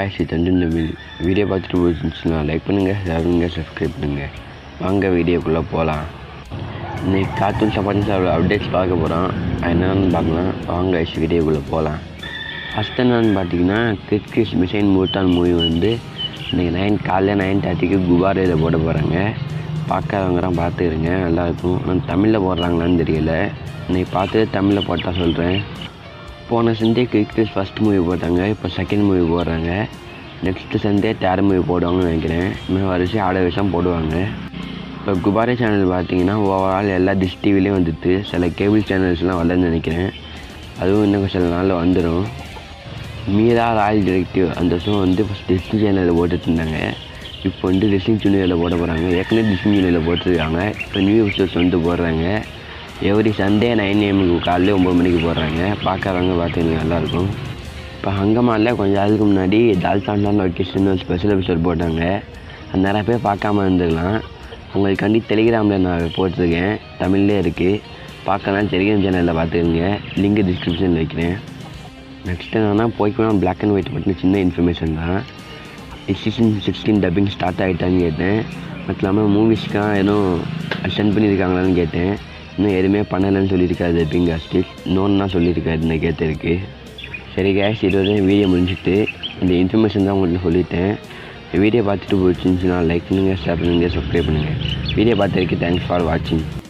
cash தஞ்சன் Tamil video பார்த்துட்டு போச்சுன்னா like பண்ணுங்கள் ஷேர் பண்ணுங்கள் சப்ஸ்கிரைப் பண்ணுங்கள் வாங்க வீடியோக்குள்ளே போகலாம் இன்னைக்கு கார்ட்டூன் சப்பாத்தி சாப்பிட அப்டேட்ஸ் பார்க்க போகிறோம் என்னென்னு பார்க்கலாம் வாங்க guys, வீடியோக்குள்ளே போகலாம் ஃபஸ்ட் என்னன்னு பார்த்தீங்கன்னா கிட்கிஸ் மிசைன் மூட்டான் மூவி வந்து இன்றைக்கி நைன் காலைல நைன் தேர்ட்டிக்கு குபாரையில் போட போகிறாங்க பார்க்காதவங்கலாம் பார்த்துருங்க நல்லாயிருக்கும் ஆனால் தமிழில் போடுறாங்களான்னு தெரியல இன்னைக்கு பார்த்துட்டு தமிழில் போட்டால் சொல்கிறேன் போன சண்டே கிரிக்கெட் ஃபஸ்ட் மூவி போட்டாங்க இப்போ செகண்ட் மூவி போடுறாங்க நெக்ஸ்ட்டு சண்டே தேர்ட் மூவி போடுவாங்கன்னு நினைக்கிறேன் இன்னும் வரிசை ஆட விஷயம் போடுவாங்க இப்போ குபாரே சேனல் பார்த்தீங்கன்னா ஓவரால் எல்லா டிஷ் டிவிலையும் வந்துட்டு சில கேபிள் சேனல்ஸ்லாம் வரலன்னு நினைக்கிறேன் அதுவும் இன்னும் சில நாளில் வந்துடும் மீரா ராயல் டிரெக்டிவ் அந்த ஷோ வந்து ஃபஸ்ட் டிஸ்னி சேனலில் போட்டுட்டு இருந்தாங்க இப்போ வந்து டிஸ்னி ஜூனியரில் போட போகிறாங்க ஏற்கனவே டிஸ்னி ஜூனியரில் போட்டிருக்காங்க இப்போ நியூ எபிசோட்ஸ் வந்து போடுறாங்க எவ்ரி சண்டே நைன் ஏஎம்க்கு காலையில் ஒம்பது மணிக்கு போடுறாங்க பார்க்குறவங்க பார்த்துங்க நல்லாயிருக்கும் இப்போ ஹங்கமாலில் கொஞ்சம் அதுக்கு முன்னாடி தால்சான்லான் லொக்கேஷன் ஒரு ஸ்பெஷல் எபிசோட் போட்டாங்க அது நிறைய பேர் பார்க்காம இருந்துக்கலாம் உங்களுக்காண்டி டெலிகிராமில் நான் போட்டிருக்கேன் தமிழ்லேயே இருக்குது பார்க்கலாம் டெலிகிராம் சேனலில் பார்த்துக்கோங்க லிங்க் டிஸ்கிரிப்ஷனில் வைக்கிறேன் நெக்ஸ்ட் என்னன்னா போய்க்கலாம் பிளாக் அண்ட் ஒயிட் பற்றின சின்ன இன்ஃபர்மேஷன் தான் சீசன் சிக்ஸ்டீன் டப்பிங் ஸ்டார்ட் ஆகிட்டான்னு கேட்டேன் மட்டும் இல்லாமல் மூவிஸ்க்காக எதுவும் சென்ட் பண்ணியிருக்காங்களான்னு கேட்டேன் இன்னும் எதுவுமே பண்ணலைன்னு சொல்லியிருக்காரு டப்பிங் ஆர்டிஸ்ட் நோன்னா சொல்லியிருக்காரு இந்த கேட்டருக்கு சரி கேஷ் இது வந்து வீடியோ முடிஞ்சிட்டு இந்த இன்ஃபர்மேஷன் தான் உங்களுக்கு சொல்லிட்டேன் வீடியோ பார்த்துட்டு பிடிச்சிருந்துச்சுன்னா லைக் பண்ணுங்கள் ஷேர் பண்ணுங்கள் சப்ஸ்கிரைப் பண்ணுங்கள் வீடியோ பார்த்ததுக்கு தேங்க்ஸ் ஃபார் வாட்சிங்